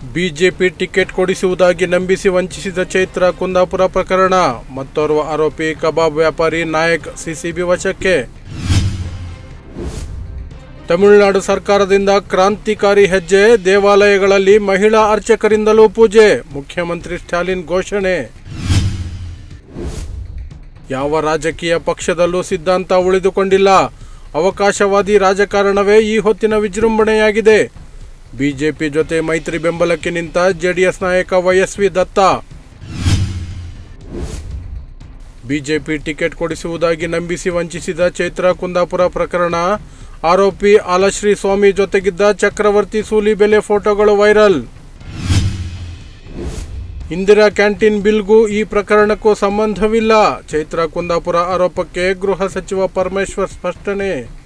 BJP ticket ಕೊಡಿಸುವುದಾಗಿ ನಂಬಿಸಿ ವಂಚಿಸಿದ ಚೈತ್ರ ಕುಂದಾಪುರ ಪ್ರಕರಣ ಮತ್ತೋರ್ವ ಆರೋಪಿ ಕಬಾಬ್ ವ್ಯಾಪಾರಿ ನಾಯಕ್ ಸಿಸಿಬಿ ವಶಕ್ಕೆ ತಮಿಳುನಾಡು ಸರ್ಕಾರದಿಂದ ಕ್ರಾಂತಿಕಾರಿ ಹೆಜ್ಜೆ ದೇವಾಲಯಗಳಲ್ಲಿ ಮಹಿಳಾ ಅರ್ಚಕರಿಂದಲೂ ಪೂಜೆ ಮುಖ್ಯಮಂತ್ರಿ ಸ್ಟಾಲಿನ್ ಘೋಷಣೆ ಯಾವ ರಾಜಕೀಯ ಪಕ್ಷದಲ್ಲೂ ಸಿದ್ಧಾಂತ ಉಳಿದುಕೊಂಡಿಲ್ಲ ಅವಕಾಶವಾದಿ ರಾಜಕಾರಣವೇ ಈ ಹೊತ್ತಿನ ವಿಜೃಂಭಣೆಯಾಗಿದೆ ಬಿಜೆಪಿ ಜೊತೆ ಮೈತ್ರಿ ಬೆಂಬಲಕ್ಕೆ ನಿಂತ ಜೆಡಿಎಸ್ ನಾಯಕ ವೈಎಸ್ವಿ ದತ್ತ ಬಿಜೆಪಿ ಟಿಕೆಟ್ ಕೊಡಿಸುವುದಾಗಿ ನಂಬಿಸಿ ವಂಚಿಸಿದ ಚೈತ್ರ ಕುಂದಾಪುರ ಪ್ರಕರಣ ಆರೋಪಿ ಆಲಶ್ರೀ ಸ್ವಾಮಿ ಜೊತೆಗಿದ್ದ ಚಕ್ರವರ್ತಿ ಸೂಲಿಬೆಲೆ ಫೋಟೋಗಳು ವೈರಲ್ ಇಂದಿರಾ ಕ್ಯಾಂಟೀನ್ ಬಿಲ್ಗೂ ಈ ಪ್ರಕರಣಕ್ಕೂ ಸಂಬಂಧವಿಲ್ಲ ಚೈತ್ರ ಕುಂದಾಪುರ ಆರೋಪಕ್ಕೆ ಗೃಹ ಸಚಿವ ಪರಮೇಶ್ವರ್ ಸ್ಪಷ್ಟನೆ